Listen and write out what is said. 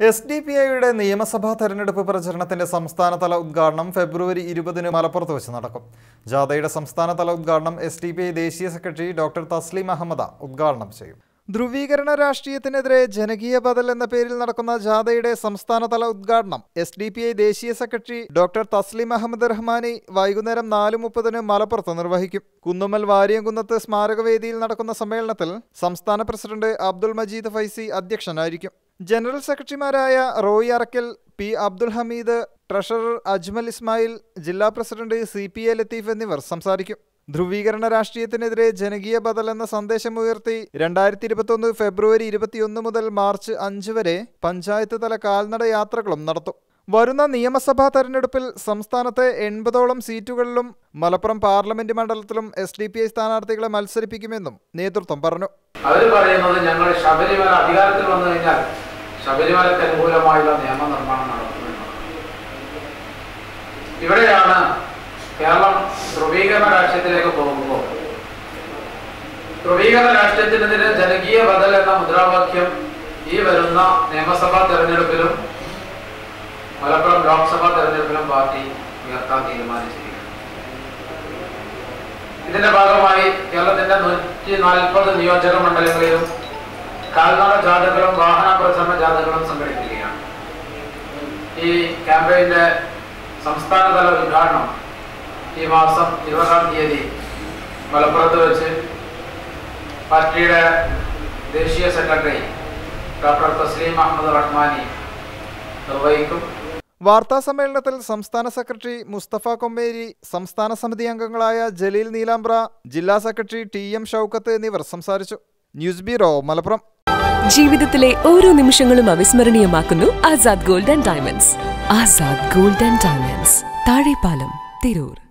S D P ഐയുടെ നിയമസഭാ തെരഞ്ഞെടുപ്പ് പ്രചരണത്തിന്റെ സംസ്ഥാനതല ഉദ്ഘാടനം ഫെബ്രുവരി ഇരുപതിന് മലപ്പുറത്ത് വെച്ച് നടക്കും ജാഥയുടെ സംസ്ഥാനതല ഉദ്ഘാടനം എസ് ഡി പി ഐ ദേശീയ സെക്രട്ടറി ഡോക്ടർ തസ്ലിം അഹമ്മദ ഉദ്ഘാടനം ചെയ്യും ധ്രുവീകരണ രാഷ്ട്രീയത്തിനെതിരെ ജനകീയ ബദൽ എന്ന പേരിൽ നടക്കുന്ന ജാഥയുടെ സംസ്ഥാനതല ഉദ്ഘാടനം എസ് ഡി പി ഐ ദേശീയ സെക്രട്ടറി ഡോക്ടർ തസ്ലിം അഹമ്മദ് റഹ്മാനി വൈകുന്നേരം നാല് മുപ്പതിന് മലപ്പുറത്ത് നിർവഹിക്കും കുന്നുമ്മൽ വാരിയംകുന്നത്ത് സ്മാരകവേദിയിൽ നടക്കുന്ന സമ്മേളനത്തിൽ സംസ്ഥാന പ്രസിഡന്റ് അബ്ദുൾ മജീദ് ഫൈസി അധ്യക്ഷനായിരിക്കും ജനറൽ സെക്രട്ടറിമാരായ Roy Arakkal P Abdul Hameed treasurer Ajmal Ismail ജില്ലാ president C P A Latheef എന്നിവർ സംസാരിക്കും ധ്രുവീകരണ രാഷ്ട്രീയത്തിനെതിരെ ജനകീയ ബദൽ എന്ന സന്ദേശമുയർത്തി രണ്ടായിരത്തി ഇരുപത്തൊന്ന് ഫെബ്രുവരി ഇരുപത്തിയൊന്ന് മുതൽ മാർച്ച് അഞ്ച് വരെ പഞ്ചായത്ത് തല കാൽനട യാത്രകളും നടത്തും വരുന്ന നിയമസഭാ തെരഞ്ഞെടുപ്പിൽ സംസ്ഥാനത്തെ എൺപതോളം സീറ്റുകളിലും മലപ്പുറം പാർലമെന്റ് മണ്ഡലത്തിലും എസ് ഡി പി ഐ സ്ഥാനാർത്ഥികളെ മത്സരിപ്പിക്കുമെന്നും നേതൃത്വം പറഞ്ഞു അവർ പറയുന്നത് ഞങ്ങൾ ശബരിമല അധികാരത്തിൽ വന്നു കഴിഞ്ഞാൽ ശബരിമലയ്ക്ക് അനുകൂലമായുള്ള നിയമനിർമ്മാണം നടത്തുമെന്നാണ് ഇവിടെയാണ് കേരളം ധ്രുവീകരണ രാഷ്ട്രീയത്തിലേക്ക് പോകുമ്പോൾ ധ്രുവീകരണ രാഷ്ട്രീയത്തിനെതിരെ ജനകീയ ബദൽ എന്ന മുദ്രാവാക്യം ഈ വരുന്ന നിയമസഭാ തെരഞ്ഞെടുപ്പിലും മലപ്പുറം ലോക്സഭാ തെരഞ്ഞെടുപ്പിലും പാർട്ടി ഉയർത്താൻ തീരുമാനിച്ചിരിക്കുന്നു ഇതിന്റെ ഭാഗമായി കേരളത്തിന്റെ നൂറ്റി നാൽപ്പത് നിയോജക മണ്ഡലങ്ങളിലും കാൽനട ജാഥകളും വാഹന പ്രചരണ ജാഥകളും സംഘടിപ്പിക്കുകയാണ് ഈ ക്യാമ്പയിന്റെ സംസ്ഥാനതല ഉദ്ഘാടനം ഈ മാസം ഇരുപതാം തീയതി മലപ്പുറത്ത് വെച്ച് പാർട്ടിയുടെ ദേശീയ സെക്രട്ടറി ഡോക്ടർ തസ്ലീം അഹമ്മദ് റഹ്മാനി നിർവഹിക്കും വാർത്താ സമ്മേളനത്തിൽ സംസ്ഥാന സെക്രട്ടറി മുസ്തഫ കൊമ്മേരി സംസ്ഥാന സമിതി അംഗങ്ങളായ ജലീൽ നീലാംബ്ര ജില്ലാ സെക്രട്ടറി ടി എം ഷൗക്കത്ത് എന്നിവർ സംസാരിച്ചു ന്യൂസ് ബ്യൂറോ മലപ്പുറം ജീവിതത്തിലെ ഓരോ നിമിഷങ്ങളും അവിസ്മരണീയമാക്കുന്നു Azad gold and diamonds Azad gold and diamonds Thazhepalam Tirur